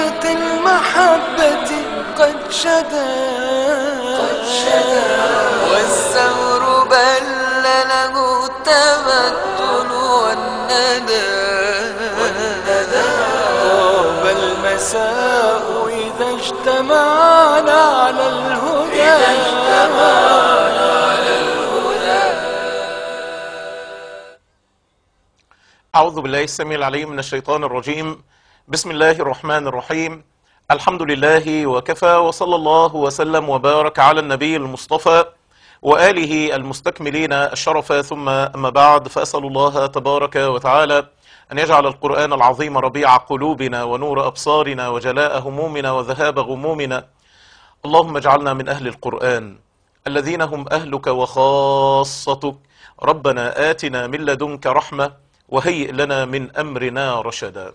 صوت المحبة قد شدا والثور بل له التبتل والندى طاب المساء إذا اجتمعنا على الهدى إذا اجتمعنا على الهدى أعوذ بالله السميع العليم من الشيطان الرجيم بسم الله الرحمن الرحيم الحمد لله وكفى وصلى الله وسلم وبارك على النبي المصطفى وآله المستكملين الشرف ثم أما بعد فأسأل الله تبارك وتعالى أن يجعل القرآن العظيم ربيع قلوبنا ونور أبصارنا وجلاء همومنا وذهاب غمومنا اللهم اجعلنا من أهل القرآن الذين هم أهلك وخاصتك ربنا آتنا من لدنك رحمة وهيئ لنا من أمرنا رشدا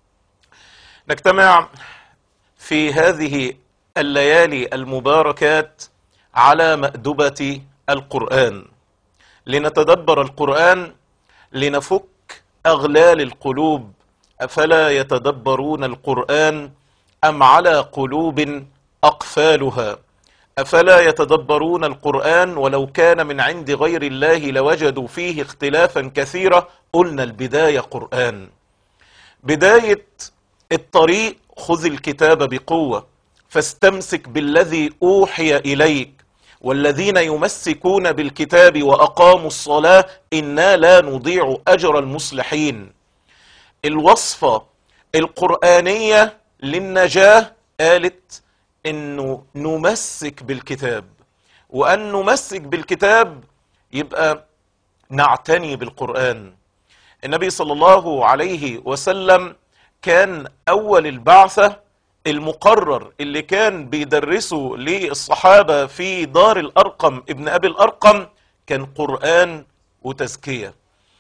نجتمع في هذه الليالي المباركات على مأدبة القرآن لنتدبر القرآن لنفك أغلال القلوب أفلا يتدبرون القرآن أم على قلوب أقفالها أفلا يتدبرون القرآن ولو كان من عند غير الله لوجدوا فيه اختلافا كثيرا قلنا البداية قرآن بداية الطريق خذ الكتاب بقوة فاستمسك بالذي أوحي إليك والذين يمسكون بالكتاب وأقاموا الصلاة إنا لا نضيع أجر المصلحين الوصفة القرآنية للنجاة قالت انه نمسك بالكتاب وان نمسك بالكتاب يبقى نعتني بالقرآن النبي صلى الله عليه وسلم كان اول البعثة المقرر اللي كان بيدرسه للصحابة في دار الارقم ابن ابي الارقم كان قرآن وتزكية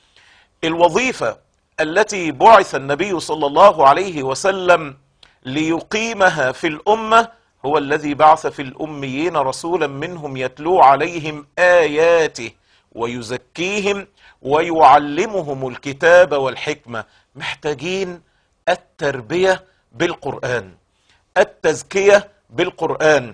الوظيفة التي بعث النبي صلى الله عليه وسلم ليقيمها في الامه هو الذي بعث في الأميين رسولا منهم يتلو عليهم آياته ويزكيهم ويعلمهم الكتاب والحكمة محتاجين التربية بالقرآن التزكية بالقرآن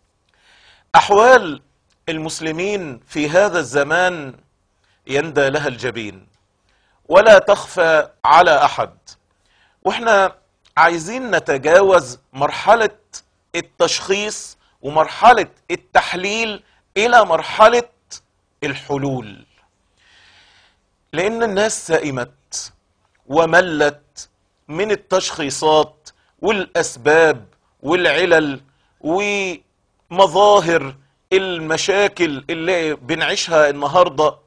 أحوال المسلمين في هذا الزمان يندى لها الجبين ولا تخفى على أحد واحنا عايزين نتجاوز مرحلة التشخيص ومرحلة التحليل إلى مرحلة الحلول لأن الناس سئمت وملت من التشخيصات والأسباب والعلل ومظاهر المشاكل اللي بنعيشها النهاردة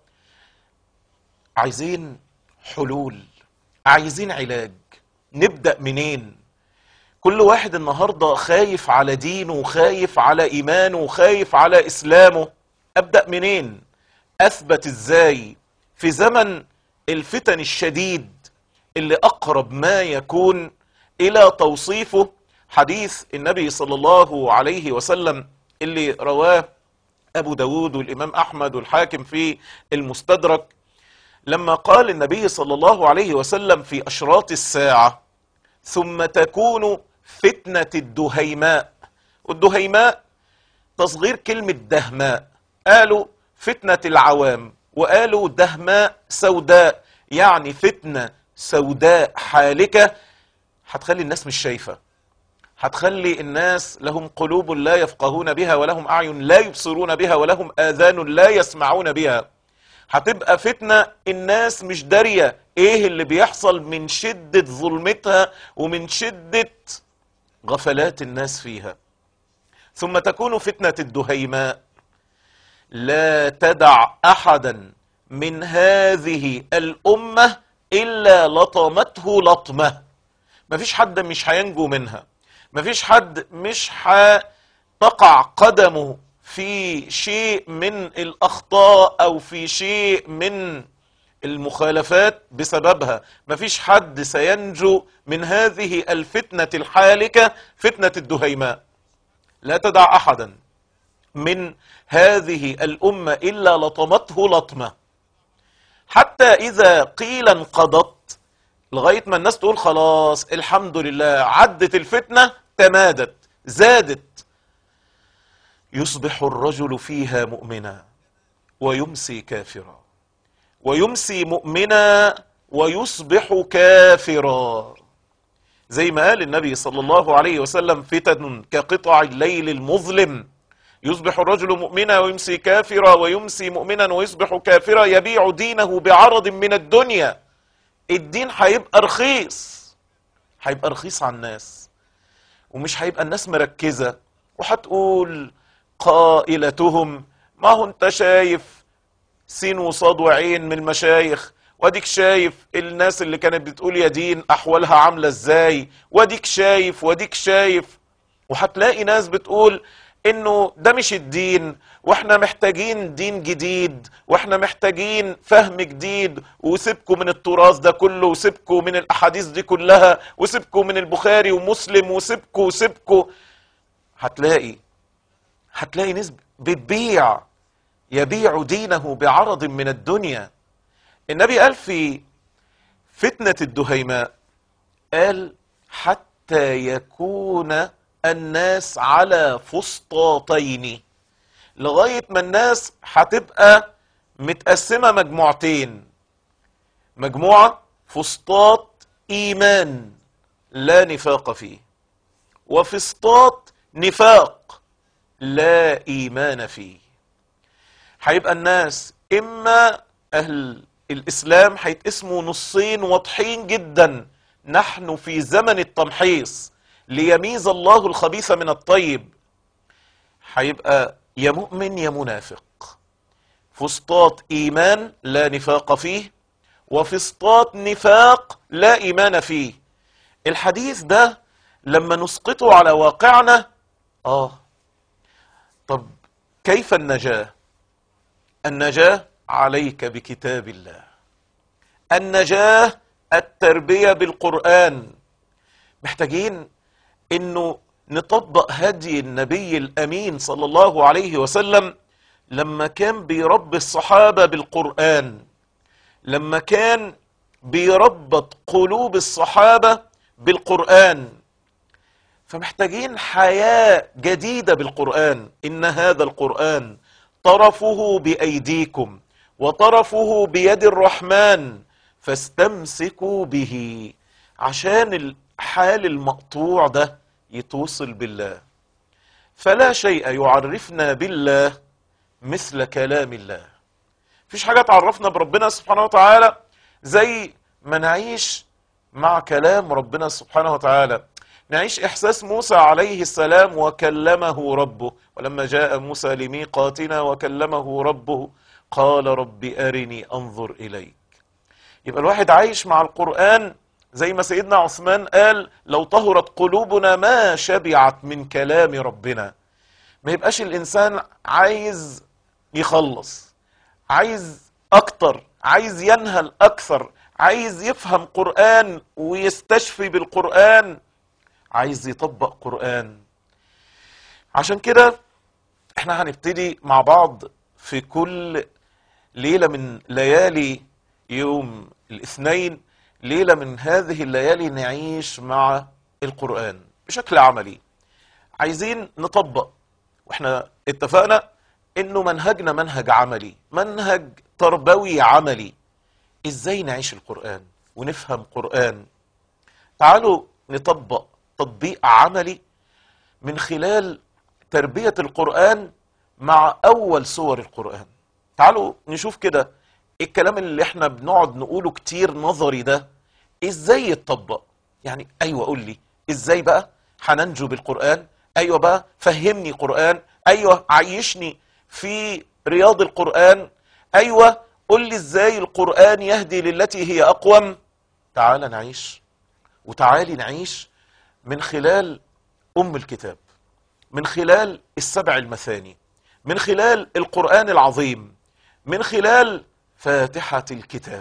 عايزين حلول عايزين علاج نبدأ منين كل واحد النهاردة خايف على دينه وخايف على إيمانه وخايف على إسلامه أبدأ منين أثبت إزاي في زمن الفتن الشديد اللي أقرب ما يكون إلى توصيفه حديث النبي صلى الله عليه وسلم اللي رواه أبو داود والإمام أحمد والحاكم في المستدرك لما قال النبي صلى الله عليه وسلم في أشراط الساعة ثم تكون فتنة الدهيماء والدهيماء تصغير كلمة دهماء قالوا فتنة العوام وقالوا دهماء سوداء يعني فتنة سوداء حالكة هتخلي الناس مش شايفة هتخلي الناس لهم قلوب لا يفقهون بها ولهم أعين لا يبصرون بها ولهم آذان لا يسمعون بها هتبقى فتنة الناس مش دارية ايه اللي بيحصل من شدة ظلمتها ومن شدة غفلات الناس فيها ثم تكون فتنة الدهيماء لا تدع احدا من هذه الامة الا لطمته لطمة مفيش حد مش هينجو منها مفيش حد مش هتقع قدمه في شيء من الاخطاء او في شيء من المخالفات بسببها مفيش حد سينجو من هذه الفتنة الحالكة فتنة الدهيماء لا تدع احدا من هذه الامة الا لطمته لطمة حتى اذا قيل انقضت لغاية ما الناس تقول خلاص الحمد لله عدت الفتنة تمادت زادت يصبح الرجل فيها مؤمنا ويمسي كافرا ويمسي مؤمنا ويصبح كافرا زي ما قال النبي صلى الله عليه وسلم فتن كقطع الليل المظلم يصبح الرجل مؤمنا ويمسي كافرا ويمسي مؤمنا ويصبح كافرا يبيع دينه بعرض من الدنيا الدين هيبقى رخيص هيبقى رخيص على الناس ومش هيبقى الناس مركزة وهتقول قائلتهم ما هو انت شايف سين وصاد وعين من المشايخ واديك شايف الناس اللي كانت بتقول يا دين احوالها عاملة ازاي واديك شايف واديك شايف وهتلاقي ناس بتقول انه ده مش الدين واحنا محتاجين دين جديد واحنا محتاجين فهم جديد وسيبكوا من التراث ده كله وسيبكوا من الاحاديث دي كلها وسيبكوا من البخاري ومسلم وسيبكوا وسيبكوا هتلاقي هتلاقي ناس بتبيع يبيع دينه بعرض من الدنيا النبي قال في فتنة الدهيماء قال حتى يكون الناس على فسطاطين لغاية ما الناس هتبقى متقسمة مجموعتين مجموعة فسطاط إيمان لا نفاق فيه وفسطاط نفاق لا إيمان فيه هيبقى الناس إما أهل الإسلام هيتقسموا نصين واضحين جدا نحن في زمن التمحيص ليميز الله الخبيث من الطيب هيبقى يا مؤمن يا منافق فسطاط ايمان لا نفاق فيه وفسطاط نفاق لا ايمان فيه الحديث ده لما نسقطه على واقعنا اه طب كيف النجاه النجاه عليك بكتاب الله النجاه التربيه بالقران محتاجين انه نطبق هدي النبي الامين صلى الله عليه وسلم لما كان بيربي الصحابه بالقران لما كان بيربط قلوب الصحابه بالقران فمحتاجين حياه جديده بالقران ان هذا القران طرفه بايديكم وطرفه بيد الرحمن فاستمسكوا به عشان الحال المقطوع ده يتوصل بالله فلا شيء يعرفنا بالله مثل كلام الله مفيش حاجة تعرفنا بربنا سبحانه وتعالى زي ما نعيش مع كلام ربنا سبحانه وتعالى نعيش إحساس موسى عليه السلام وكلمه ربه ولما جاء موسى لميقاتنا وكلمه ربه قال رب أرني أنظر إليك يبقى الواحد عايش مع القرآن زي ما سيدنا عثمان قال لو طهرت قلوبنا ما شبعت من كلام ربنا ما يبقاش الإنسان عايز يخلص عايز أكتر عايز ينهل أكثر عايز يفهم قرآن ويستشفي بالقرآن عايز يطبق قرآن عشان كده احنا هنبتدي مع بعض في كل ليلة من ليالي يوم الاثنين ليلة من هذه الليالي نعيش مع القرآن بشكل عملي عايزين نطبق واحنا اتفقنا انه منهجنا منهج عملي منهج تربوي عملي ازاي نعيش القرآن ونفهم قرآن تعالوا نطبق تطبيق عملي من خلال تربية القرآن مع أول سور القرآن تعالوا نشوف كده الكلام اللي احنا بنقعد نقوله كتير نظري ده ازاي يتطبق يعني ايوه قول لي ازاي بقى هننجو بالقرآن ايوه بقى فهمني قرآن ايوه عيشني في رياض القرآن ايوه قول لي ازاي القرآن يهدي للتي هي اقوم تعال نعيش وتعالي نعيش من خلال ام الكتاب من خلال السبع المثاني من خلال القرآن العظيم من خلال فاتحة الكتاب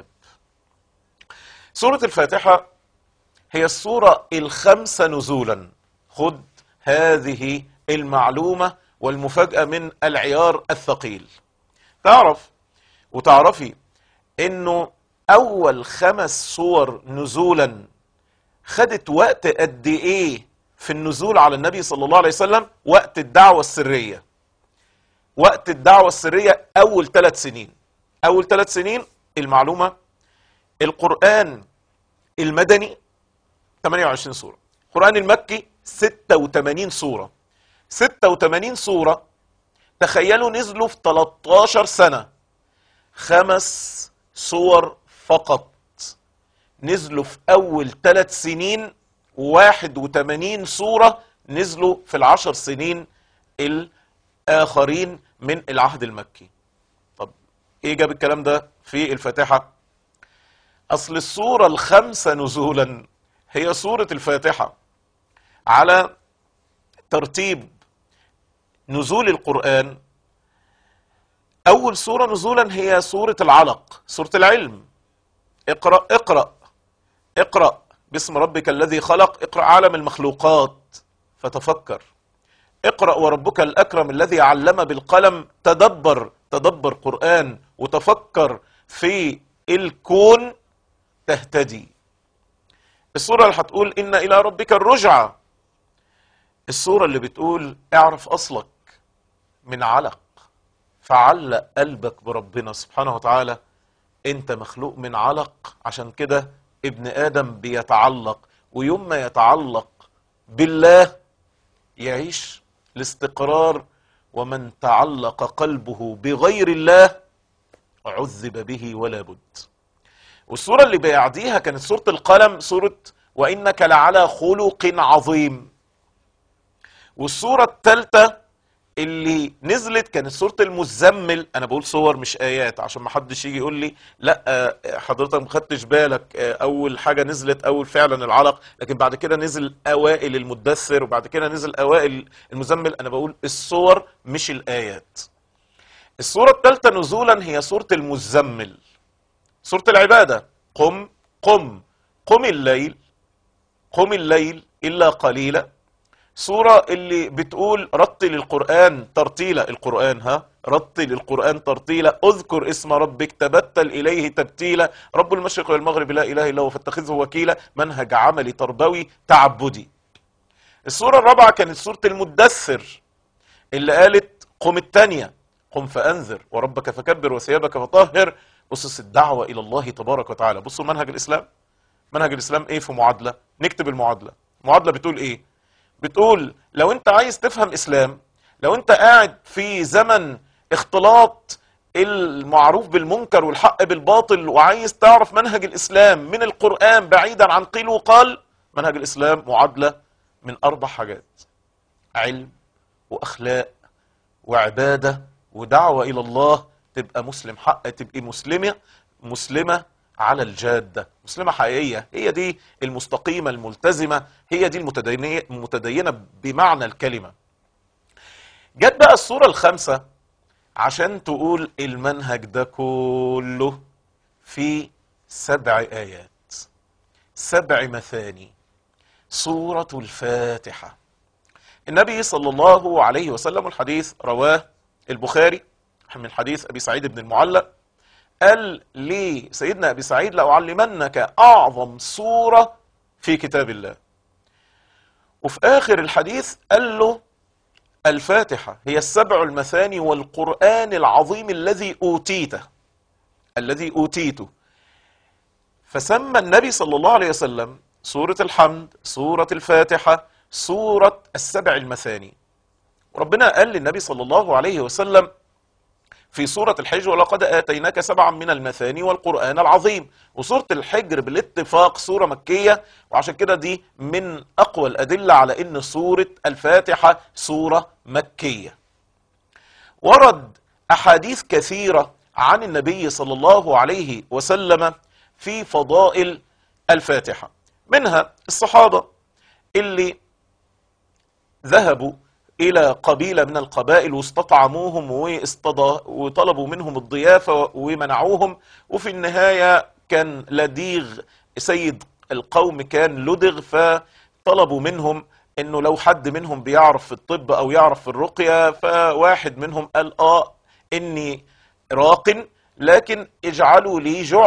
سورة الفاتحة هي السورة الخمسة نزولا خد هذه المعلومة والمفاجأة من العيار الثقيل تعرف وتعرفي انه اول خمس سور نزولا خدت وقت قد ايه في النزول على النبي صلى الله عليه وسلم وقت الدعوة السرية وقت الدعوة السرية اول ثلاث سنين اول ثلاث سنين المعلومة القرآن المدني 28 سورة القرآن المكي 86 سورة 86 سورة تخيلوا نزلوا في 13 سنة خمس سور فقط نزلوا في أول ثلاث سنين 81 سورة نزلوا في العشر سنين الآخرين من العهد المكي طب إيه جاب الكلام ده في الفاتحة أصل السورة الخمسة نزولا هي سورة الفاتحة على ترتيب نزول القرآن أول سورة نزولا هي سورة العلق سورة العلم اقرأ اقرأ اقرأ باسم ربك الذي خلق اقرأ عالم المخلوقات فتفكر اقرأ وربك الأكرم الذي علم بالقلم تدبر تدبر قرآن وتفكر في الكون تهتدي السورة اللي هتقول إن إلى ربك الرجعة السورة اللي بتقول اعرف أصلك من علق فعلق قلبك بربنا سبحانه وتعالى انت مخلوق من علق عشان كده ابن آدم بيتعلق ويوم ما يتعلق بالله يعيش الاستقرار ومن تعلق قلبه بغير الله عذب به ولا بد والسورة اللي بيعديها كانت سورة القلم سورة وإنك لعلى خلق عظيم والسورة الثالثة اللي نزلت كانت سورة المزمل انا بقول صور مش ايات عشان ما حدش يجي يقول لي لا آه، حضرتك ما خدتش بالك آه، اول حاجة نزلت اول فعلا العلق لكن بعد كده نزل اوائل المدثر وبعد كده نزل اوائل المزمل انا بقول الصور مش الايات السورة الثالثة نزولا هي سورة المزمل سورة العبادة قم قم قم الليل قم الليل إلا قليلا سورة اللي بتقول رتل القرآن ترتيلا القرآن ها رتل القرآن ترتيلا اذكر اسم ربك تبتل إليه تبتيلا رب المشرق والمغرب لا إله إلا هو فاتخذه وكيلا منهج عملي تربوي تعبدي السورة الرابعة كانت سورة المدثر اللي قالت قم التانية قم فأنذر وربك فكبر وثيابك فطهر بص الدعوة إلى الله تبارك وتعالى بصوا منهج الإسلام منهج الإسلام إيه في معادلة نكتب المعادلة المعادلة بتقول إيه بتقول لو أنت عايز تفهم إسلام لو أنت قاعد في زمن اختلاط المعروف بالمنكر والحق بالباطل وعايز تعرف منهج الإسلام من القرآن بعيدا عن قيل وقال منهج الإسلام معادلة من أربع حاجات علم وأخلاق وعبادة ودعوة إلى الله تبقى مسلم حق تبقي مسلمة مسلمة على الجادة مسلمة حقيقية هي دي المستقيمة الملتزمة هي دي المتدينية, المتدينة بمعنى الكلمة جت بقى الصورة الخامسة عشان تقول المنهج ده كله في سبع آيات سبع مثاني سورة الفاتحة النبي صلى الله عليه وسلم الحديث رواه البخاري من حديث أبي سعيد بن المعلق قال لي سيدنا أبي سعيد لأعلمنك أعظم سورة في كتاب الله وفي آخر الحديث قال له الفاتحة هي السبع المثاني والقرآن العظيم الذي أوتيته الذي أوتيته فسمى النبي صلى الله عليه وسلم سورة الحمد سورة الفاتحة سورة السبع المثاني وربنا قال للنبي صلى الله عليه وسلم في سورة الحج ولقد آتيناك سبعا من المثاني والقرآن العظيم وسورة الحجر بالاتفاق سورة مكية وعشان كده دي من أقوى الأدلة على أن سورة الفاتحة سورة مكية ورد أحاديث كثيرة عن النبي صلى الله عليه وسلم في فضائل الفاتحة منها الصحابة اللي ذهبوا إلى قبيلة من القبائل واستطعموهم واستضا وطلبوا منهم الضيافة ومنعوهم وفي النهاية كان لديغ سيد القوم كان لدغ فطلبوا منهم انه لو حد منهم بيعرف في الطب او يعرف في الرقية فواحد منهم قال اه اني راق لكن اجعلوا لي جعلة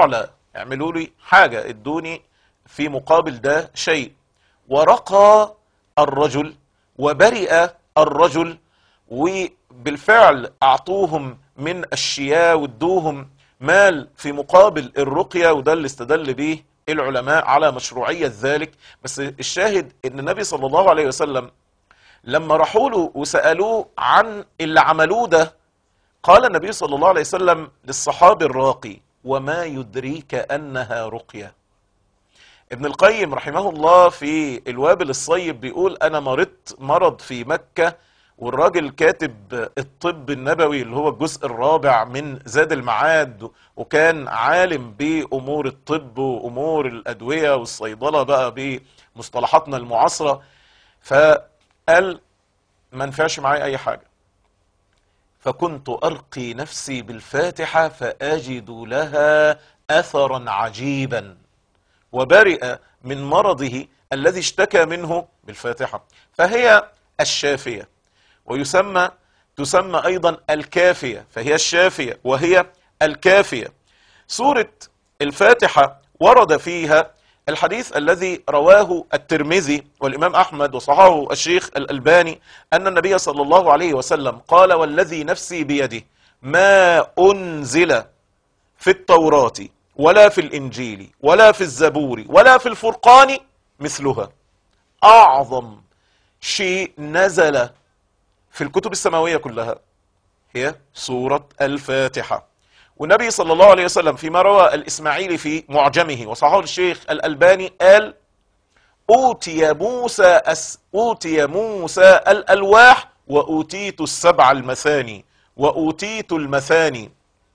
اعملوا لي حاجة ادوني في مقابل ده شيء ورقى الرجل وبرئ الرجل وبالفعل أعطوهم من الشياء وادوهم مال في مقابل الرقية وده اللي استدل به العلماء على مشروعية ذلك بس الشاهد ان النبي صلى الله عليه وسلم لما راحوا له وسألوه عن اللي عملوه ده قال النبي صلى الله عليه وسلم للصحابي الراقي وما يدريك أنها رقية ابن القيم رحمه الله في الوابل الصيب بيقول أنا مرضت مرض في مكة والراجل كاتب الطب النبوي اللي هو الجزء الرابع من زاد المعاد وكان عالم بأمور الطب وأمور الأدوية والصيدلة بقى بمصطلحاتنا المعاصرة فقال ما نفعش معايا أي حاجة فكنت أرقي نفسي بالفاتحة فأجد لها أثرا عجيبا وبرئ من مرضه الذي اشتكى منه بالفاتحة فهي الشافية ويسمى تسمى أيضا الكافية فهي الشافية وهي الكافية سورة الفاتحة ورد فيها الحديث الذي رواه الترمذي والإمام أحمد وصححه الشيخ الألباني أن النبي صلى الله عليه وسلم قال والذي نفسي بيده ما أنزل في التوراة ولا في الإنجيل ولا في الزبور ولا في الفرقان مثلها أعظم شيء نزل في الكتب السماوية كلها هي سورة الفاتحة والنبي صلى الله عليه وسلم فيما روى الإسماعيلي في معجمه وصححه الشيخ الألباني قال أوتي موسى أس أوتي موسى الألواح وأوتيت السبع المثاني وأوتيت المثاني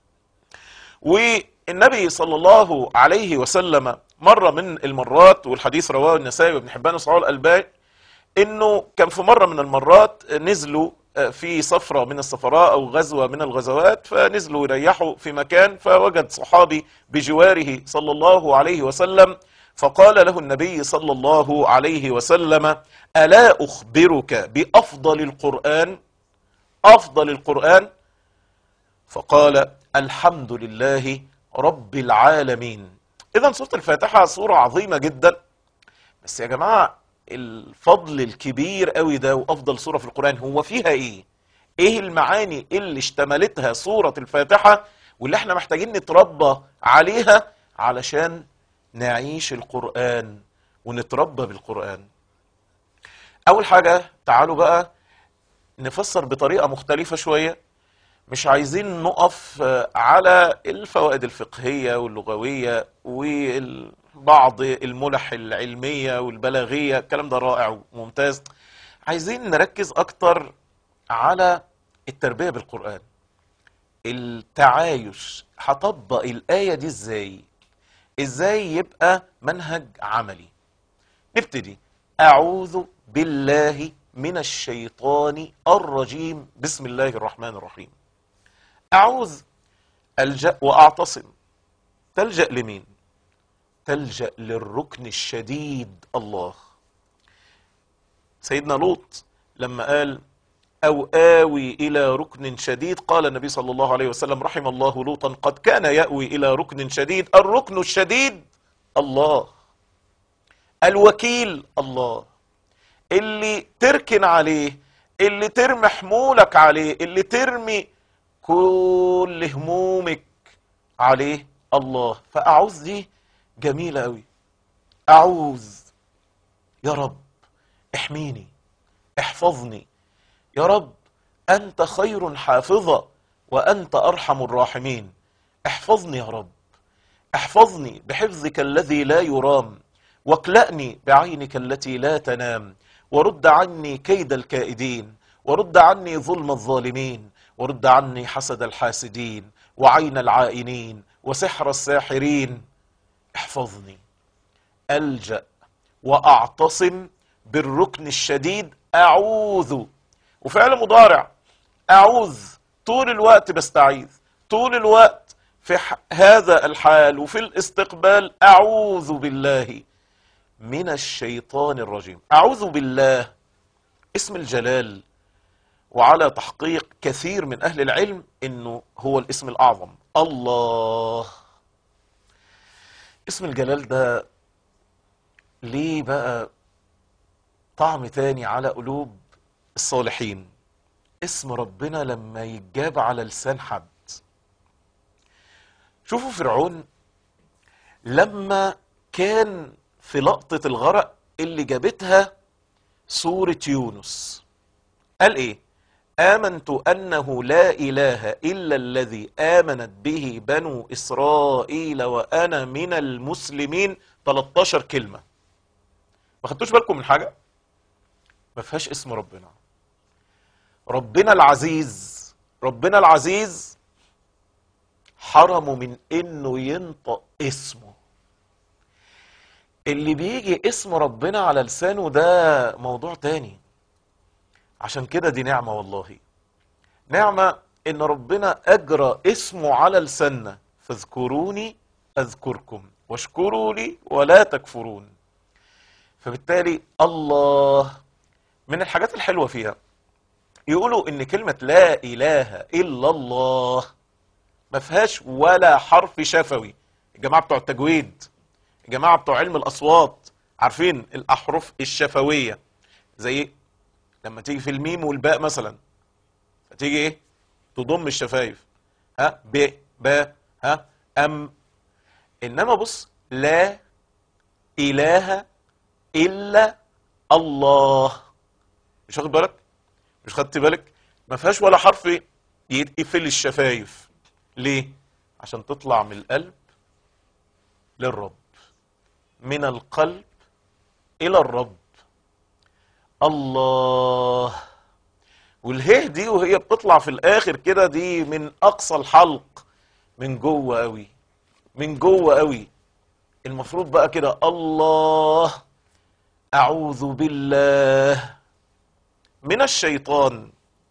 والنبي صلى الله عليه وسلم مرة من المرات والحديث رواه النسائي وابن حبان وصححه الألباني انه كان في مرة من المرات نزلوا في سفرة من السفراء او غزوة من الغزوات فنزلوا يريحوا في مكان فوجد صحابي بجواره صلى الله عليه وسلم فقال له النبي صلى الله عليه وسلم ألا أخبرك بأفضل القرآن أفضل القرآن فقال الحمد لله رب العالمين إذا سورة الفاتحة سورة عظيمة جدا بس يا جماعة الفضل الكبير قوي ده وافضل سوره في القران هو فيها ايه ايه المعاني اللي اشتملتها سوره الفاتحه واللي احنا محتاجين نتربى عليها علشان نعيش القران ونتربى بالقران اول حاجه تعالوا بقى نفسر بطريقه مختلفه شويه مش عايزين نقف على الفوائد الفقهيه واللغويه وال بعض الملح العلمية والبلاغية الكلام ده رائع وممتاز عايزين نركز أكتر على التربية بالقرآن التعايش هطبق الآية دي إزاي إزاي يبقى منهج عملي نبتدي أعوذ بالله من الشيطان الرجيم بسم الله الرحمن الرحيم أعوذ ألجأ وأعتصم تلجأ لمين تلجأ للركن الشديد الله سيدنا لوط لما قال أو آوي إلى ركن شديد قال النبي صلى الله عليه وسلم رحم الله لوطا قد كان يأوي إلى ركن شديد الركن الشديد الله الوكيل الله اللي تركن عليه اللي ترمي حمولك عليه اللي ترمي كل همومك عليه الله فأعوذ دي جميلة قوي أعوذ يا رب احميني احفظني يا رب أنت خير حافظة وأنت أرحم الراحمين احفظني يا رب احفظني بحفظك الذي لا يرام واكلأني بعينك التي لا تنام ورد عني كيد الكائدين ورد عني ظلم الظالمين ورد عني حسد الحاسدين وعين العائنين وسحر الساحرين احفظني ألجأ وأعتصم بالركن الشديد أعوذ وفعل مضارع أعوذ طول الوقت بستعيذ طول الوقت في هذا الحال وفي الاستقبال أعوذ بالله من الشيطان الرجيم أعوذ بالله اسم الجلال وعلى تحقيق كثير من أهل العلم أنه هو الاسم الأعظم الله اسم الجلال ده ليه بقى طعم تاني على قلوب الصالحين اسم ربنا لما يتجاب على لسان حد شوفوا فرعون لما كان في لقطة الغرق اللي جابتها سورة يونس قال ايه آمنت أنه لا إله إلا الذي آمنت به بنو إسرائيل وأنا من المسلمين 13 كلمة ما خدتوش بالكم من حاجة ما فيهاش اسم ربنا ربنا العزيز ربنا العزيز حرمه من انه ينطق اسمه اللي بيجي اسم ربنا على لسانه ده موضوع تاني عشان كده دي نعمة والله نعمة ان ربنا اجرى اسمه على لساننا فاذكروني اذكركم واشكروا لي ولا تكفرون فبالتالي الله من الحاجات الحلوة فيها يقولوا ان كلمة لا اله الا الله ما فيهاش ولا حرف شفوي الجماعة بتوع التجويد الجماعة بتوع علم الاصوات عارفين الاحرف الشفوية زي لما تيجي في الميم والباء مثلا تيجي ايه تضم الشفايف ها ب ب ها ام انما بص لا اله الا الله مش واخد بالك مش خدت بالك ما فيهاش ولا حرف يقفل الشفايف ليه عشان تطلع من القلب للرب من القلب الى الرب الله والهيه دي وهي بتطلع في الاخر كده دي من اقصى الحلق من جوه قوي من جوه قوي المفروض بقى كده الله اعوذ بالله من الشيطان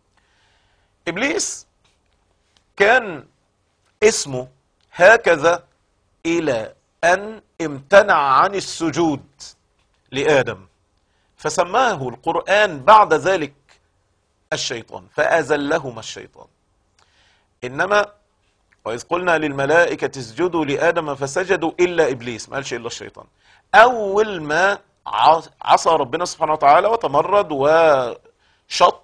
ابليس كان اسمه هكذا الى ان امتنع عن السجود لادم فسماه القران بعد ذلك الشيطان فازلهما الشيطان انما واذ قلنا للملائكه اسجدوا لادم فسجدوا الا ابليس ما قالش الا الشيطان اول ما عصى ربنا سبحانه وتعالى وتمرد وشط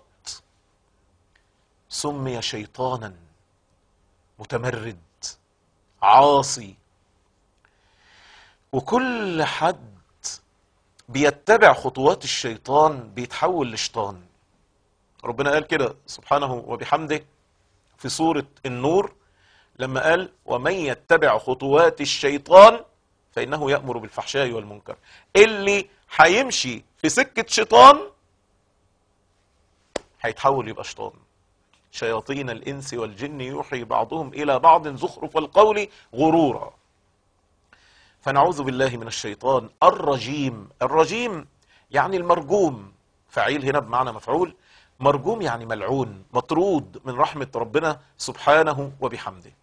سمي شيطانا متمرد عاصي وكل حد بيتبع خطوات الشيطان بيتحول لشيطان ربنا قال كده سبحانه وبحمده في سورة النور لما قال ومن يتبع خطوات الشيطان فإنه يأمر بالفحشاء والمنكر اللي هيمشي في سكة شيطان هيتحول يبقى شيطان شياطين الإنس والجن يوحي بعضهم إلى بعض زخرف القول غرورا فنعوذ بالله من الشيطان الرجيم الرجيم يعني المرجوم فعيل هنا بمعنى مفعول مرجوم يعني ملعون مطرود من رحمة ربنا سبحانه وبحمده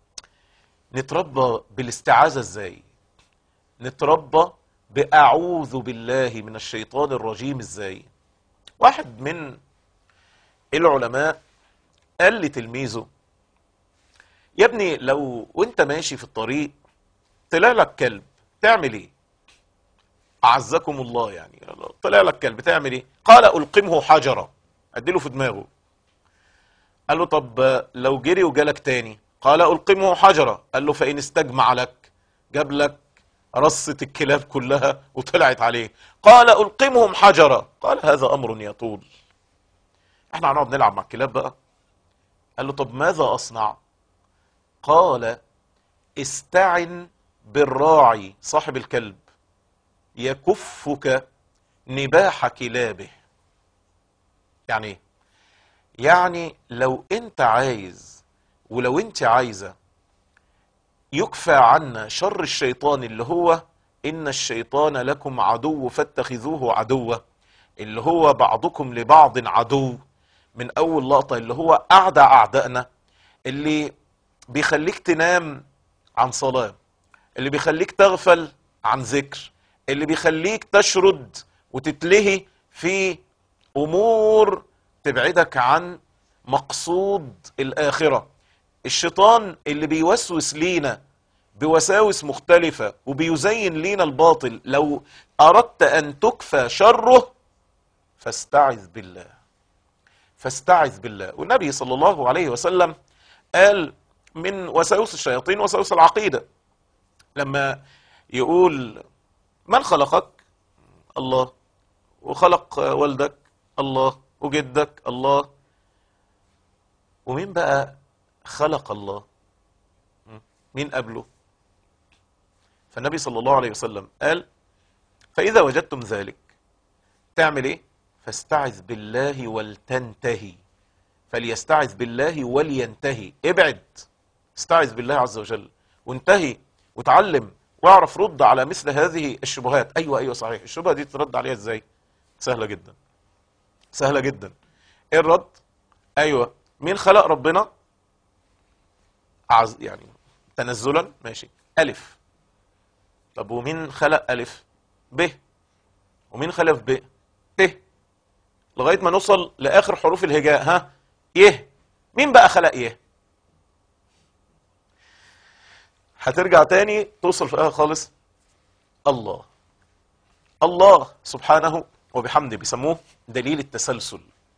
نتربى بالاستعاذة ازاي نتربى بأعوذ بالله من الشيطان الرجيم ازاي واحد من العلماء قال لتلميذه يا ابني لو وانت ماشي في الطريق طلع لك كلب تعمل ايه اعزكم الله يعني طلع لك كلب تعمل ايه قال القمه حجرا اديله في دماغه قال له طب لو جري وجالك تاني قال القمه حجرا قال له فان استجمع لك جاب لك رصة الكلاب كلها وطلعت عليه قال القمهم حجرا قال هذا امر يطول احنا هنقعد نلعب مع الكلاب بقى قال له طب ماذا اصنع قال استعن بالراعي صاحب الكلب يكفك نباح كلابه يعني ايه يعني لو انت عايز ولو انت عايزه يكفى عنا شر الشيطان اللي هو ان الشيطان لكم عدو فاتخذوه عدوا اللي هو بعضكم لبعض عدو من اول لقطه اللي هو اعدى اعدائنا اللي بيخليك تنام عن صلاه اللي بيخليك تغفل عن ذكر اللي بيخليك تشرد وتتلهي في امور تبعدك عن مقصود الاخره الشيطان اللي بيوسوس لينا بوساوس مختلفة وبيزين لينا الباطل لو أردت أن تكفى شره فاستعذ بالله فاستعذ بالله والنبي صلى الله عليه وسلم قال من وساوس الشياطين وساوس العقيدة لما يقول من خلقك الله وخلق والدك الله وجدك الله ومين بقى خلق الله مين قبله فالنبي صلى الله عليه وسلم قال فإذا وجدتم ذلك تعمل ايه فاستعذ بالله ولتنتهي فليستعذ بالله ولينتهي ابعد استعذ بالله عز وجل وانتهي وتعلم واعرف رد على مثل هذه الشبهات ايوه ايوه صحيح الشبهه دي ترد عليها ازاي سهله جدا سهله جدا ايه الرد ايوه مين خلق ربنا عز يعني تنزلا ماشي الف طب ومين خلق الف ب ومين خلق ب ت لغايه ما نوصل لاخر حروف الهجاء ها يه مين بقى خلق يه هترجع تاني توصل في الاخر خالص الله الله سبحانه وبحمده بيسموه دليل التسلسل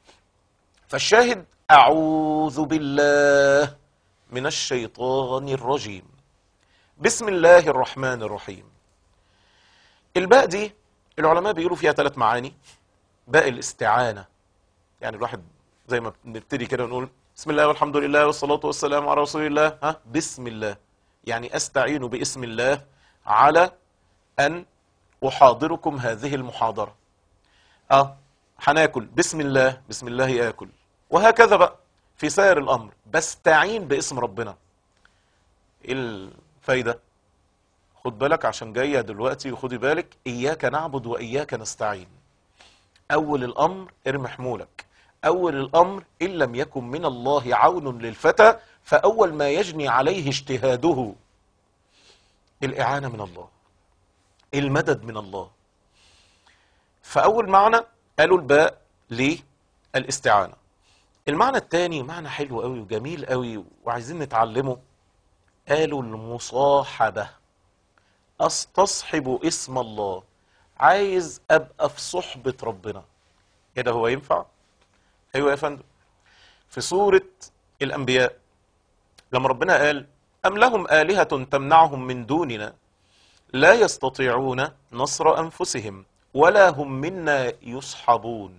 فالشاهد اعوذ بالله من الشيطان الرجيم بسم الله الرحمن الرحيم الباء دي العلماء بيقولوا فيها ثلاث معاني باء الاستعانة يعني الواحد زي ما بنبتدي كده ونقول بسم الله والحمد لله والصلاة والسلام على رسول الله ها بسم الله يعني استعين باسم الله على ان احاضركم هذه المحاضرة اه هناكل بسم الله بسم الله اكل وهكذا بقى في سائر الامر بستعين باسم ربنا ايه الفايدة خد بالك عشان جاية دلوقتي وخدي بالك اياك نعبد واياك نستعين اول الامر ارمي حمولك اول الامر ان لم يكن من الله عون للفتى فاول ما يجني عليه اجتهاده الاعانة من الله المدد من الله فاول معنى قالوا الباء للاستعانة المعنى الثاني معنى حلو قوي وجميل قوي وعايزين نتعلمه قالوا المصاحبة استصحب اسم الله عايز ابقى في صحبة ربنا كده هو ينفع ايوه يا فندم في سورة الانبياء لما ربنا قال ام لهم آلهة تمنعهم من دوننا لا يستطيعون نصر انفسهم ولا هم منا يصحبون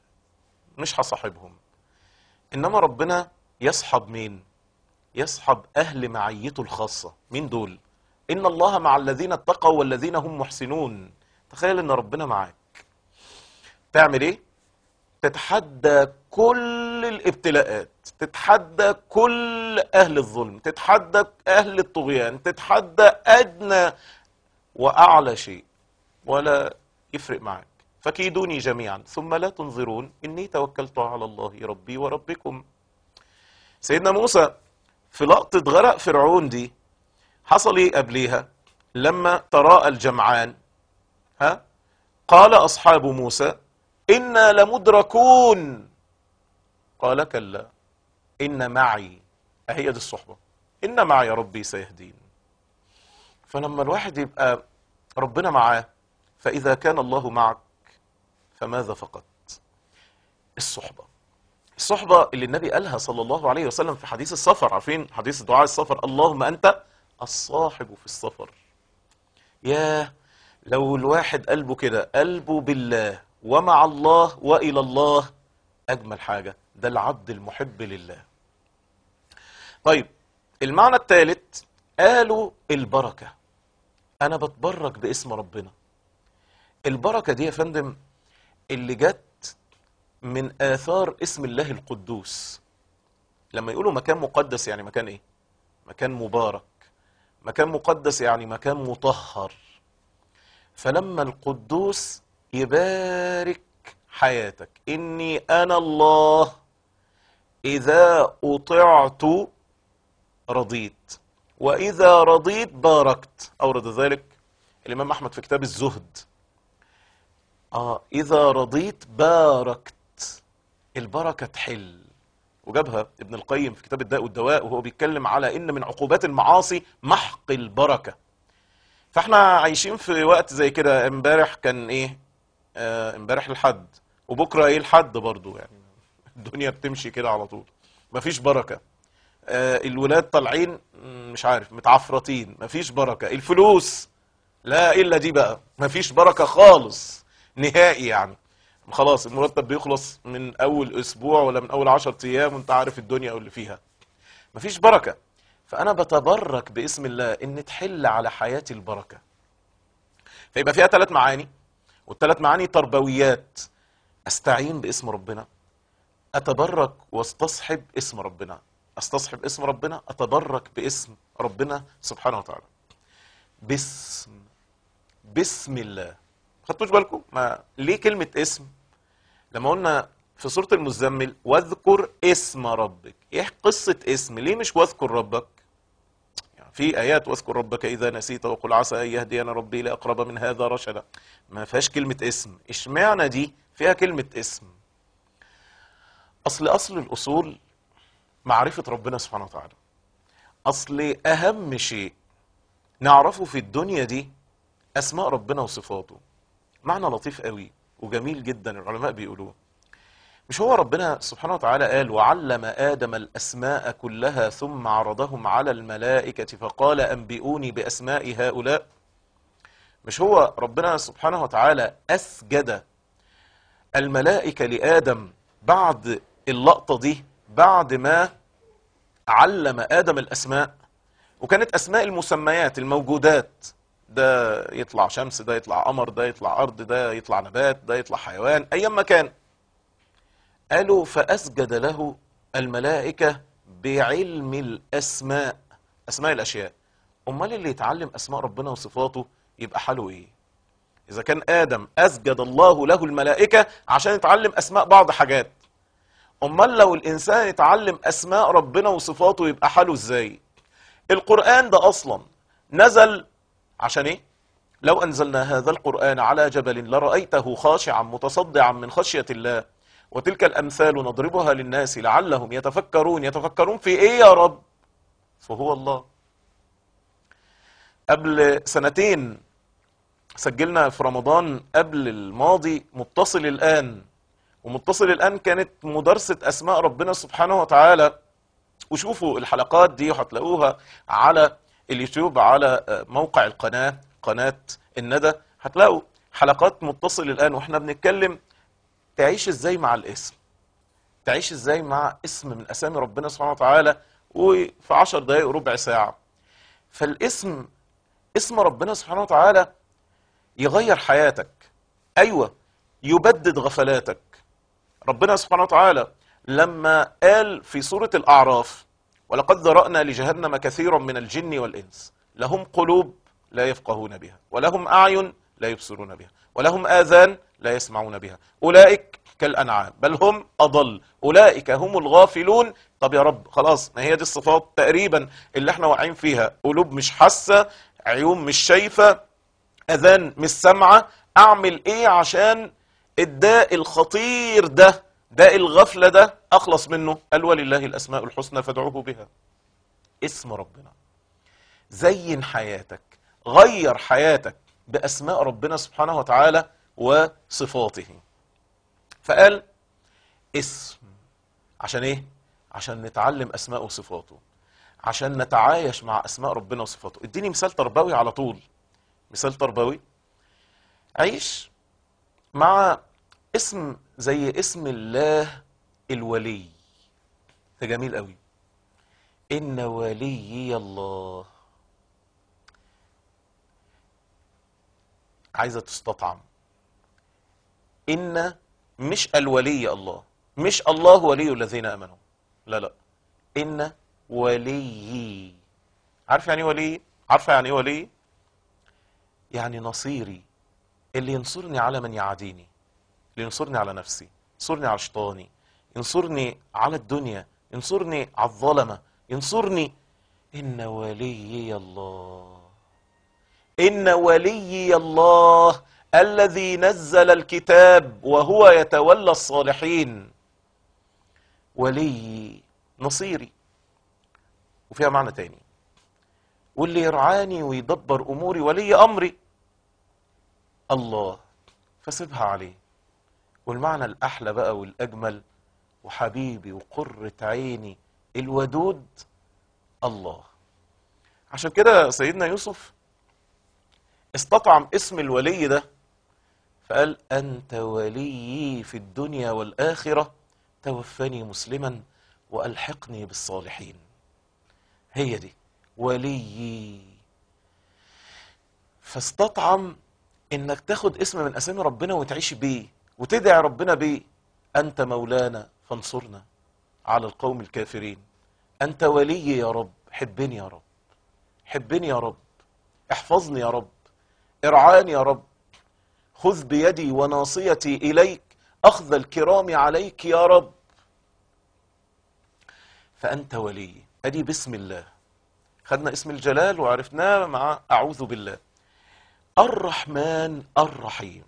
مش هصاحبهم انما ربنا يصحب مين يصحب اهل معيته الخاصة مين دول ان الله مع الذين اتقوا والذين هم محسنون تخيل ان ربنا معاك تعمل ايه تتحدى كل الابتلاءات تتحدى كل اهل الظلم تتحدى اهل الطغيان تتحدى ادنى واعلى شيء ولا يفرق معك فكيدوني جميعا ثم لا تنظرون اني توكلت على الله ربي وربكم سيدنا موسى في لقطة غرق فرعون دي حصل ايه قبليها لما تراءى الجمعان ها قال اصحاب موسى انا لمدركون قال كلا ان معي اهي دي الصحبه ان معي ربي سيهدين فلما الواحد يبقى ربنا معاه فاذا كان الله معك فماذا فقدت الصحبه الصحبه اللي النبي قالها صلى الله عليه وسلم في حديث السفر عارفين حديث دعاء السفر اللهم انت الصاحب في السفر ياه لو الواحد قلبه كده قلبه بالله ومع الله والى الله اجمل حاجه ده العبد المحب لله طيب المعنى الثالث قالوا البركه انا بتبرك باسم ربنا البركه دي يا فندم اللي جت من اثار اسم الله القدوس لما يقولوا مكان مقدس يعني مكان ايه مكان مبارك مكان مقدس يعني مكان مطهر فلما القدوس يبارك حياتك اني انا الله اذا اطعت رضيت واذا رضيت باركت اورد ذلك الامام احمد في كتاب الزهد اه اذا رضيت باركت البركه تحل وجابها ابن القيم في كتاب الداء والدواء وهو بيتكلم على ان من عقوبات المعاصي محق البركه فاحنا عايشين في وقت زي كده امبارح كان ايه آه، امبارح الحد وبكره ايه الحد برضو يعني الدنيا بتمشي كده على طول مفيش بركه آه، الولاد طالعين مم، مش عارف متعفرطين مفيش بركه الفلوس لا الا دي بقى مفيش بركه خالص نهائي يعني خلاص المرتب بيخلص من اول اسبوع ولا من اول عشر ايام وانت عارف الدنيا واللي فيها مفيش بركه فانا بتبرك باسم الله ان تحل على حياتي البركه فيبقى فيها ثلاث معاني والثلاث معاني تربويات استعين باسم ربنا اتبرك واستصحب اسم ربنا استصحب اسم ربنا اتبرك باسم ربنا سبحانه وتعالى باسم بسم الله خدتوش بالكم ما ليه كلمة اسم لما قلنا في سورة المزمل واذكر اسم ربك ايه قصة اسم ليه مش واذكر ربك يعني في ايات واذكر ربك اذا نسيت وقل عسى ان يهدينا ربي لاقرب من هذا رشدا ما فيهاش كلمة اسم اشمعنى دي فيها كلمة اسم اصل اصل الاصول معرفة ربنا سبحانه وتعالى اصل اهم شيء نعرفه في الدنيا دي اسماء ربنا وصفاته معنى لطيف قوي وجميل جدا العلماء بيقولوه مش هو ربنا سبحانه وتعالى قال وعلم آدم الأسماء كلها ثم عرضهم على الملائكة فقال أنبئوني بأسماء هؤلاء مش هو ربنا سبحانه وتعالى أسجد الملائكة لآدم بعد اللقطة دي بعد ما علم آدم الأسماء وكانت أسماء المسميات الموجودات ده يطلع شمس ده يطلع قمر ده يطلع أرض ده يطلع نبات ده يطلع حيوان أيا ما كان قالوا فأسجد له الملائكة بعلم الأسماء أسماء الأشياء أمال اللي يتعلم أسماء ربنا وصفاته يبقى حاله إيه إذا كان آدم أسجد الله له الملائكة عشان يتعلم أسماء بعض حاجات أمال لو الإنسان يتعلم أسماء ربنا وصفاته يبقى حاله إزاي القرآن ده أصلا نزل عشان إيه لو أنزلنا هذا القرآن على جبل لرأيته خاشعا متصدعا من خشية الله وتلك الأمثال نضربها للناس لعلهم يتفكرون يتفكرون في إيه يا رب فهو الله قبل سنتين سجلنا في رمضان قبل الماضي متصل الآن ومتصل الآن كانت مدرسة أسماء ربنا سبحانه وتعالى وشوفوا الحلقات دي وهتلاقوها على اليوتيوب على موقع القناة قناة الندى هتلاقوا حلقات متصل الآن واحنا بنتكلم تعيش ازاي مع الاسم تعيش ازاي مع اسم من اسامي ربنا سبحانه وتعالى وفي عشر دقايق ربع ساعة فالاسم اسم ربنا سبحانه وتعالى يغير حياتك ايوه يبدد غفلاتك ربنا سبحانه وتعالى لما قال في سورة الاعراف ولقد ذرأنا لجهنم كثيرا من الجن والانس لهم قلوب لا يفقهون بها ولهم اعين لا يبصرون بها ولهم آذان لا يسمعون بها أولئك كالأنعام بل هم أضل أولئك هم الغافلون طب يا رب خلاص ما هي دي الصفات تقريبا اللي احنا واقعين فيها قلوب مش حاسة عيون مش شايفة أذان مش سامعة أعمل إيه عشان الداء الخطير ده داء الغفلة ده أخلص منه قال ولله الأسماء الحسنى فادعوه بها اسم ربنا زين حياتك غير حياتك بأسماء ربنا سبحانه وتعالى وصفاته فقال اسم عشان ايه عشان نتعلم أسماء وصفاته عشان نتعايش مع أسماء ربنا وصفاته اديني مثال تربوي على طول مثال تربوي عيش مع اسم زي اسم الله الولي ده جميل قوي إن وليي الله عايزة تستطعم إن مش الولي الله مش الله ولي الذين آمنوا لا لا إن وليي عارف يعني ولي عارفة يعني ايه ولي يعني نصيري اللي ينصرني على من يعاديني اللي ينصرني على نفسي ينصرني على شيطاني ينصرني على الدنيا ينصرني على الظلمة ينصرني إن وليي الله إن وليي الله الذي نزل الكتاب وهو يتولى الصالحين ولي نصيري وفيها معنى تاني واللي يرعاني ويدبر اموري ولي امري الله فسيبها عليه والمعنى الاحلى بقى والاجمل وحبيبي وقرة عيني الودود الله عشان كده سيدنا يوسف استطعم اسم الولي ده فقال أنت وليي في الدنيا والآخرة توفني مسلما وألحقني بالصالحين هي دي وليي فاستطعم انك تاخد اسم من اسامي ربنا وتعيش بيه وتدعي ربنا بيه انت مولانا فانصرنا على القوم الكافرين انت ولي يا رب حبني يا رب حبني يا رب احفظني يا رب ارعاني يا رب خذ بيدي وناصيتي اليك اخذ الكرام عليك يا رب فانت ولي ادي بسم الله خدنا اسم الجلال وعرفناه مع اعوذ بالله الرحمن الرحيم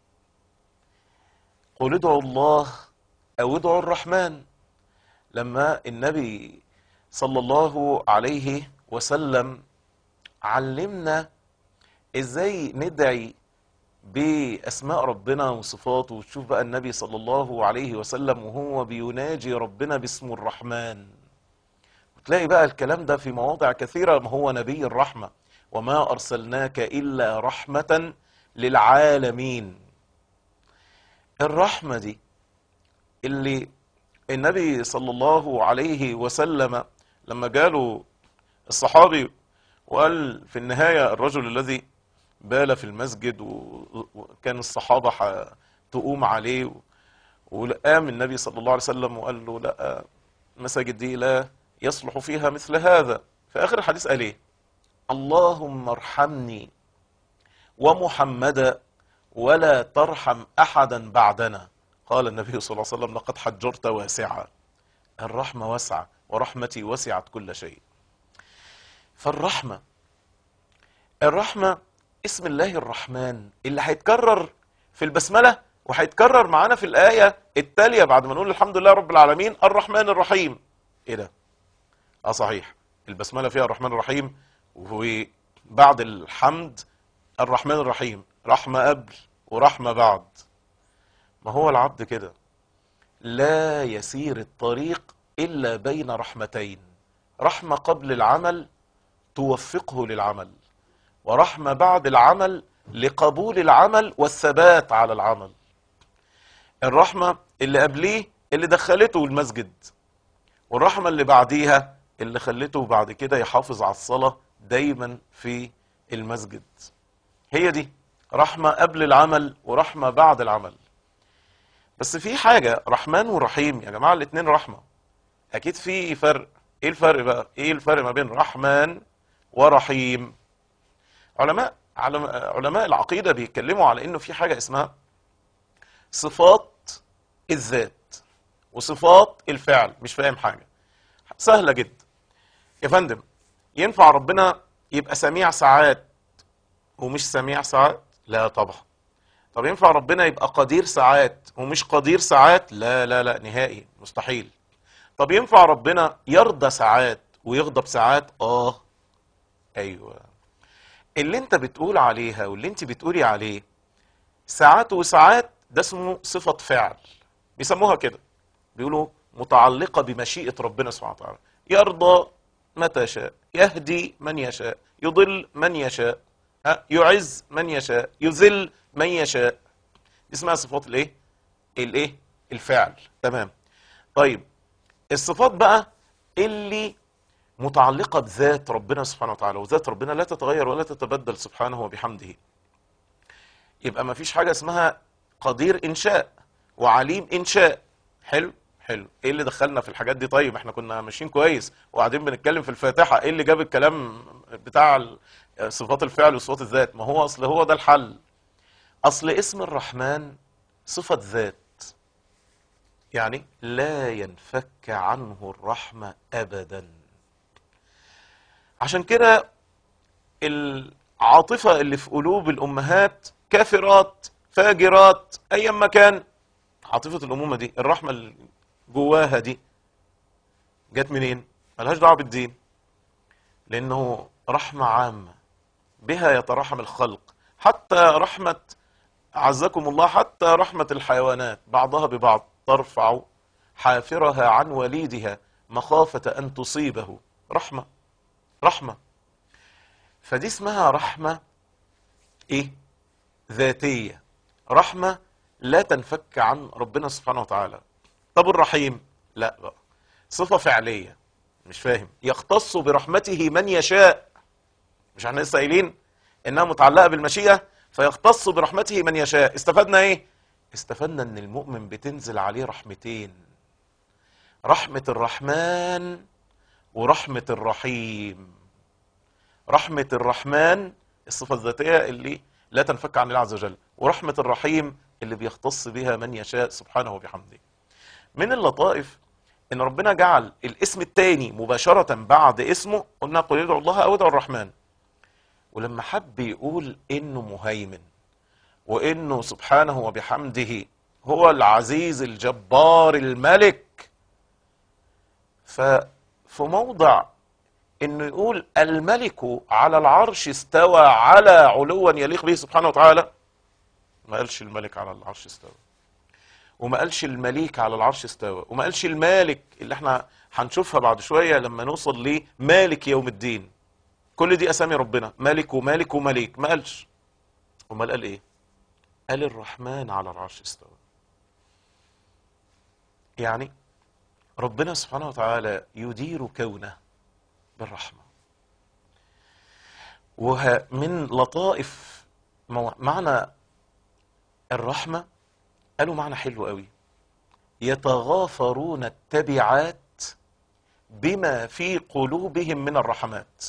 قل ادعوا الله او ادعوا الرحمن لما النبي صلى الله عليه وسلم علمنا ازاي ندعي باسماء ربنا وصفاته وتشوف بقى النبي صلى الله عليه وسلم وهو بيناجي ربنا باسمه الرحمن وتلاقي بقى الكلام ده في مواضع كثيرة ما هو نبي الرحمة وما أرسلناك إلا رحمة للعالمين الرحمة دي اللي النبي صلى الله عليه وسلم لما جاله الصحابي وقال في النهاية الرجل الذي بال في المسجد و- وكان الصحابة ح- تقوم عليه و- وقام النبي صلى الله عليه وسلم وقال له لا المساجد دي لا يصلح فيها مثل هذا في آخر الحديث قال ايه اللهم ارحمني ومحمدا ولا ترحم أحدا بعدنا قال النبي صلى الله عليه وسلم لقد حجرت واسعا الرحمة واسعة ورحمتي وسعت كل شيء فالرحمة الرحمة اسم الله الرحمن اللي هيتكرر في البسملة وهيتكرر معانا في الآية التالية بعد ما نقول الحمد لله رب العالمين الرحمن الرحيم ايه ده اه صحيح البسملة فيها الرحمن الرحيم وبعد الحمد الرحمن الرحيم رحمة قبل ورحمة بعد ما هو العبد كده لا يسير الطريق إلا بين رحمتين رحمة قبل العمل توفقه للعمل ورحمة بعد العمل لقبول العمل والثبات على العمل الرحمة اللي قبليه اللي دخلته المسجد والرحمة اللي بعديها اللي خلته بعد كده يحافظ على الصلاة دايما في المسجد هي دي رحمة قبل العمل ورحمة بعد العمل بس في حاجة رحمن ورحيم يا جماعة الاتنين رحمة أكيد في فرق إيه الفرق بقى؟ إيه الفرق ما بين رحمن ورحيم؟ علماء علم- علماء العقيدة بيتكلموا على إنه في حاجة اسمها صفات الذات وصفات الفعل مش فاهم حاجة سهلة جدا يا فندم ينفع ربنا يبقى سميع ساعات ومش سميع ساعات لا طبعا طب ينفع ربنا يبقى قدير ساعات ومش قدير ساعات لا لا لا نهائي مستحيل طب ينفع ربنا يرضى ساعات ويغضب ساعات اه ايوه اللي انت بتقول عليها واللي انت بتقولي عليه ساعات وساعات ده اسمه صفة فعل بيسموها كده بيقولوا متعلقة بمشيئة ربنا سبحانه وتعالى يرضى متى شاء يهدي من يشاء يضل من يشاء ها؟ يعز من يشاء يذل من يشاء دي اسمها صفات الايه الايه الفعل تمام طيب الصفات بقى اللي متعلقة بذات ربنا سبحانه وتعالى وذات ربنا لا تتغير ولا تتبدل سبحانه وبحمده يبقى ما فيش حاجة اسمها قدير إنشاء وعليم إنشاء حلو حلو ايه اللي دخلنا في الحاجات دي طيب احنا كنا ماشيين كويس وقاعدين بنتكلم في الفاتحة ايه اللي جاب الكلام بتاع ال- صفات الفعل وصفات الذات ما هو اصل هو ده الحل اصل اسم الرحمن صفة ذات يعني لا ينفك عنه الرحمة ابدا عشان كده العاطفة اللي في قلوب الأمهات كافرات فاجرات أيا ما كان عاطفة الأمومة دي الرحمة اللي جواها دي جت منين ملهاش دعوه بالدين لانه رحمه عامه بها يترحم الخلق حتى رحمه عزكم الله حتى رحمه الحيوانات بعضها ببعض ترفع حافرها عن وليدها مخافه ان تصيبه رحمه رحمه فدي اسمها رحمه ايه ذاتيه رحمه لا تنفك عن ربنا سبحانه وتعالى طب الرحيم لا بقى صفة فعلية مش فاهم يختص برحمته من يشاء مش احنا لسه قايلين انها متعلقة بالمشيئة فيختص برحمته من يشاء استفدنا ايه استفدنا ان المؤمن بتنزل عليه رحمتين رحمة الرحمن ورحمة الرحيم رحمة الرحمن الصفة الذاتية اللي لا تنفك عن الله عز وجل ورحمة الرحيم اللي بيختص بها من يشاء سبحانه وبحمده من اللطائف ان ربنا جعل الاسم الثاني مباشرة بعد اسمه قلنا قل ادعوا الله او ادعوا الرحمن ولما حب يقول انه مهيمن وانه سبحانه وبحمده هو العزيز الجبار الملك ففي موضع انه يقول الملك على العرش استوى على علوا يليق به سبحانه وتعالى ما قالش الملك على العرش استوى وما قالش المليك على العرش استوى وما قالش المالك اللي احنا هنشوفها بعد شوية لما نوصل لمالك يوم الدين كل دي اسامي ربنا مالك ومالك ومليك ما قالش امال قال ايه قال الرحمن على العرش استوى يعني ربنا سبحانه وتعالى يدير كونه بالرحمة ومن لطائف مو- معنى الرحمة قالوا معنى حلو قوي يتغافرون التبعات بما في قلوبهم من الرحمات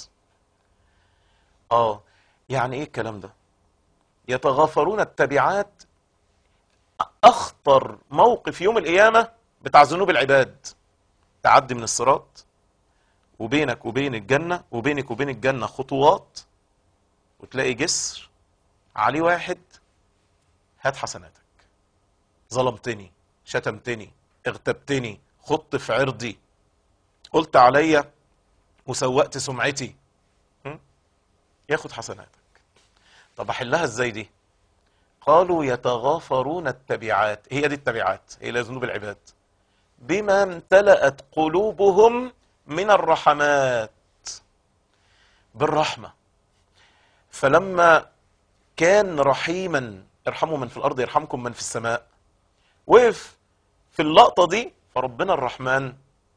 اه يعني ايه الكلام ده يتغافرون التبعات اخطر موقف يوم القيامة بتاع ذنوب العباد تعدي من الصراط وبينك وبين الجنة وبينك وبين الجنة خطوات وتلاقي جسر عليه واحد هات حسناتك ظلمتني شتمتني اغتبتني خضت في عرضي قلت عليا وسوقت سمعتي م? ياخد حسناتك طب احلها ازاي دي قالوا يتغافرون التبعات هي دي التبعات هي اللي ذنوب العباد بما امتلأت قلوبهم من الرحمات بالرحمة فلما كان رحيما ارحموا من في الأرض يرحمكم من في السماء وقف في اللقطة دي فربنا الرحمن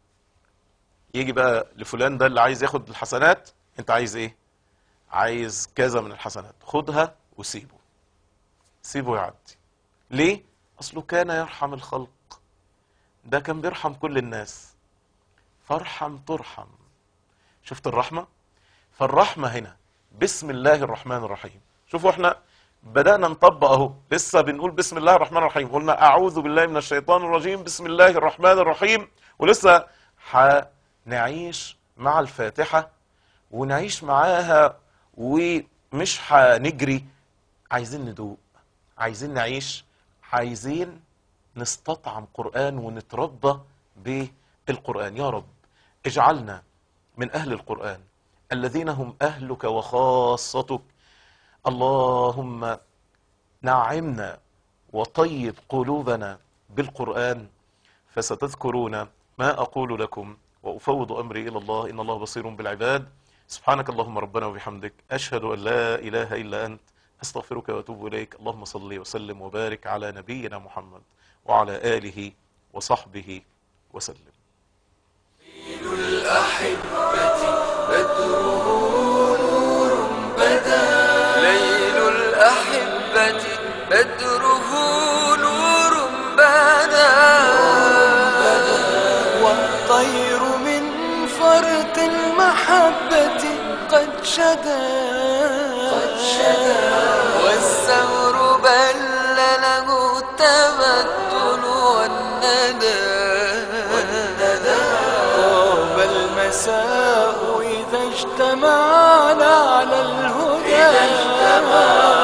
يجي بقى لفلان ده اللي عايز ياخد الحسنات انت عايز ايه عايز كذا من الحسنات خدها وسيبه سيبه يعدي ليه اصله كان يرحم الخلق ده كان بيرحم كل الناس فارحم ترحم شفت الرحمة فالرحمة هنا بسم الله الرحمن الرحيم شوفوا احنا بدأنا نطبق اهو لسه بنقول بسم الله الرحمن الرحيم قلنا اعوذ بالله من الشيطان الرجيم بسم الله الرحمن الرحيم ولسه هنعيش مع الفاتحة ونعيش معاها ومش هنجري عايزين ندوق عايزين نعيش عايزين نستطعم قرآن ونتربى بالقرآن يا رب اجعلنا من أهل القرآن الذين هم أهلك وخاصتك اللهم نعمنا وطيب قلوبنا بالقرآن فستذكرون ما أقول لكم وأفوض أمري إلى الله إن الله بصير بالعباد سبحانك اللهم ربنا وبحمدك أشهد أن لا إله إلا أنت أستغفرك وأتوب إليك اللهم صل وسلم وبارك على نبينا محمد وعلى آله وصحبه وسلم ليل الأحبة بدره نور بدا والطير من فرط المحبة قد شدا والثور بل له التبتل والندى طاب المساء إذا اجتمعنا على الهدى